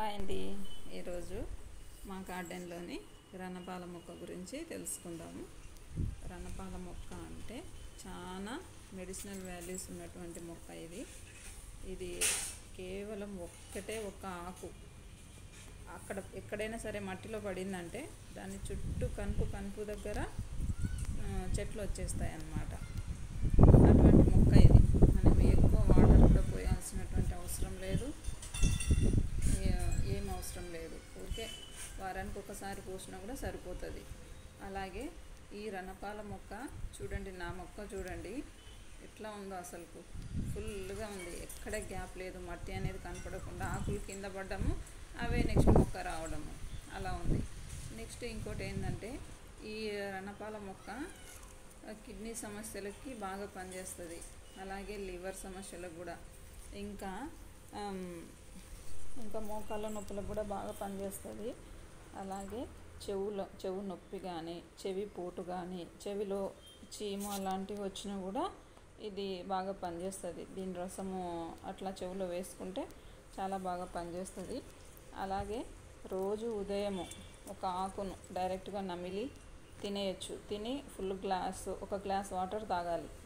hi అండి ఈరోజు మా గార్డెన్లోని రణపాల మొక్క గురించి తెలుసుకుందాము రణపాల మొక్క అంటే చాలా మెడిసినల్ వాల్యూస్ ఉన్నటువంటి మొక్క ఇది ఇది కేవలం ఒక్కటే ఒక ఆకు అక్కడ ఎక్కడైనా సరే మట్టిలో పడిందంటే దాని చుట్టూ కనుపు కనుపు దగ్గర ఆ, చెట్లు వచ్చేస్తాయి అన్నమాట అటువంటి మొక్క ఇది మనం ఎక్కువ వాటర్ కూడా పోయాల్సినటువంటి అవసరం లేదు ఏ- ఏం అవసరం లేదు ఊరికే వారానికి ఒకసారి పోసినా కూడా సరిపోతుంది అలాగే ఈ రణపాల మొక్క చూడండి నా మొక్క చూడండి ఎట్లా ఉందో అసలుకు ఫుల్గా ఉంది ఎక్కడ గ్యాప్ లేదు మట్టి అనేది కనపడకుండా ఆకులు కింద పడ్డము అవే నెక్స్ట్ మొక్క రావడము అలా ఉంది నెక్స్ట్ ఇంకోటి ఏంటంటే ఈ రణపాల మొక్క ఆ, కిడ్నీ సమస్యలకి బాగా పనిచేస్తుంది అలాగే లివర్ సమస్యలకు కూడా ఇంకా ఆమ్, ఇంకా మోకాళ్ళ నొప్పులకు కూడా బాగా పనిచేస్తుంది అలాగే చెవులో చెవు నొప్పి కానీ చెవి పోటు కానీ చెవిలో చీము అలాంటివి వచ్చినా కూడా ఇది బాగా పనిచేస్తుంది దీని రసము అట్లా చెవిలో వేసుకుంటే చాలా బాగా పనిచేస్తుంది అలాగే రోజు ఉదయము ఒక ఆకును డైరెక్ట్గా నమిలి తినేయచ్చు తిని ఫుల్ గ్లాస్ ఒక గ్లాస్ వాటర్ తాగాలి